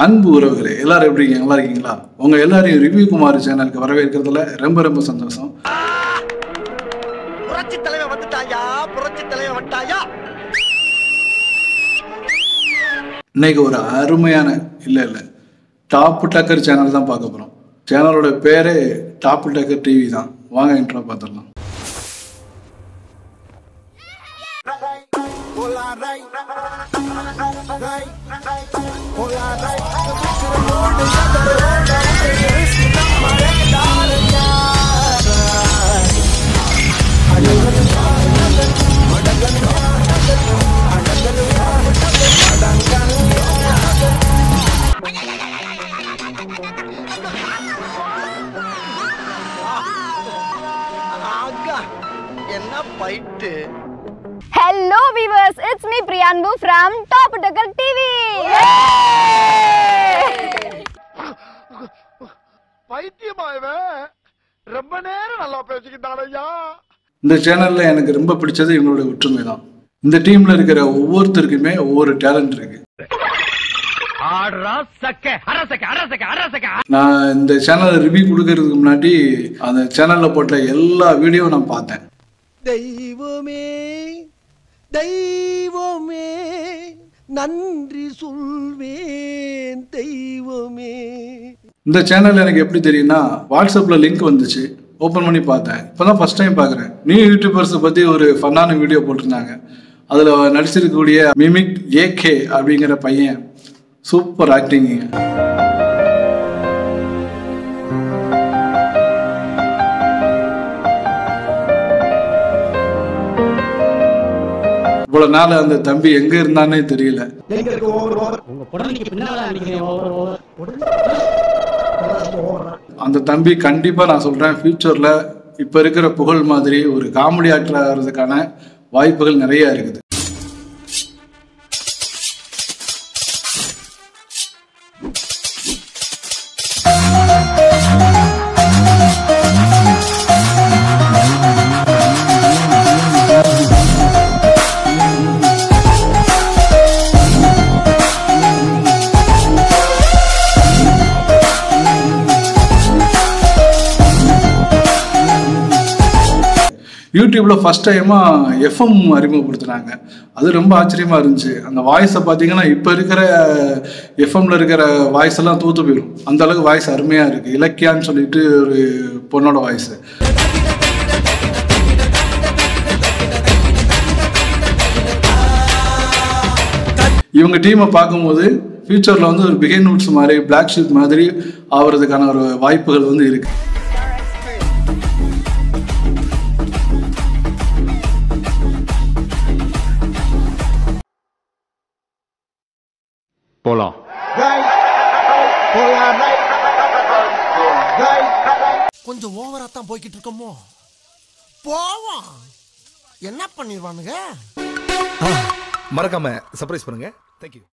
அன்பு உறவுகளே எல்லாரும் எப்படி இருக்கீங்க நல்லா இருக்கீங்களா உங்க எல்லாரையும் ரிவ்யூ குமார் சேனலுக்கு வரவேற்கிறதுல ரொம்ப ரொம்ப சந்தோஷம் புரட்சி தலைவன் வந்துட்டாயா புரட்சி தலைவன் வந்துட்டாயா இன்னைக்கு ஒரு அருமையான இல்லை இல்லை டாப் டக்கர் சேனல் தான் பார்க்க போகிறோம் சேனலோட பேரே டாப் டக்கர் டிவி தான் வாங்க இன்ட்ரோ பார்த்துடலாம் ஆகா என்ன பைட்டு Hello viewers, it's me Priyanbu from Top Tucker TV. பைத்தியமா இவன் ரொம்ப நேரம் நல்லா பேசிக்கிட்டான் ஐயா இந்த சேனலில் எனக்கு ரொம்ப பிடிச்சது இவங்களோட ஒற்றுமை தான் இந்த டீமில் இருக்கிற ஒவ்வொருத்தருக்குமே ஒவ்வொரு டேலண்ட் இருக்கு நான் இந்த சேனலை ரிவ்யூ கொடுக்கறதுக்கு முன்னாடி அந்த சேனலில் போட்ட எல்லா வீடியோவும் நான் பார்த்தேன் தெய்வமே தெய்வமே நன்றி சொல்வேன் தெய்வமே இந்த சேனல் எனக்கு எப்படி தெரியும்னா வாட்ஸ்அப்பில் லிங்க் வந்துச்சு ஓப்பன் பண்ணி பார்த்தேன் இப்போ தான் ஃபஸ்ட் டைம் பார்க்குறேன் நியூ யூடியூபர்ஸை பற்றி ஒரு ஃபன்னான வீடியோ போட்டிருந்தாங்க அதில் நடிச்சிருக்கக்கூடிய மிமிக் ஏகே அப்படிங்கிற பையன் சூப்பர் ஆக்டிங்க இவ்வளவு நாள் அந்த தம்பி எங்க இருந்தானே தெரியல உங்க புடவைக்கு பின்னால நிக்கிறேன் ஓவர் ஓவர் அந்த தம்பி கண்டிப்பா நான் சொல்றேன் ஃபியூச்சர்ல இப்ப இருக்கிற புகழ் மாதிரி ஒரு காமெடி ஆக்டர் ஆகிறதுக்கான வாய்ப்புகள் நிறைய இருக்குது யூடியூப்ல ஃபர்ஸ்ட் டைமா எஃப்எம் அறிமுகப்படுத்துனாங்க அது ரொம்ப ஆச்சரியமா இருந்துச்சு அந்த வாய்ஸை பார்த்தீங்கன்னா இப்போ இருக்கிற எஃப்எம்ல இருக்கிற வாய்ஸ் எல்லாம் தூத்து போயிடும் அந்த அளவுக்கு வாய்ஸ் அருமையா இருக்கு இலக்கியான்னு சொல்லிட்டு ஒரு பொண்ணோட வாய்ஸ் இவங்க டீமை பார்க்கும்போது ஃபியூச்சரில் வந்து ஒரு பிகை நூட்ஸ் மாதிரி பிளாக் ஷீட் மாதிரி ஆகிறதுக்கான ஒரு வாய்ப்புகள் வந்து இருக்கு போலாம் கொஞ்சம் ஓவரா தான் போய்கிட்டு இருக்கோமோ போவோம் என்ன பண்ணிடுவானுங்க மறக்காம சர்ப்ரைஸ் பண்ணுங்க தேங்க்யூ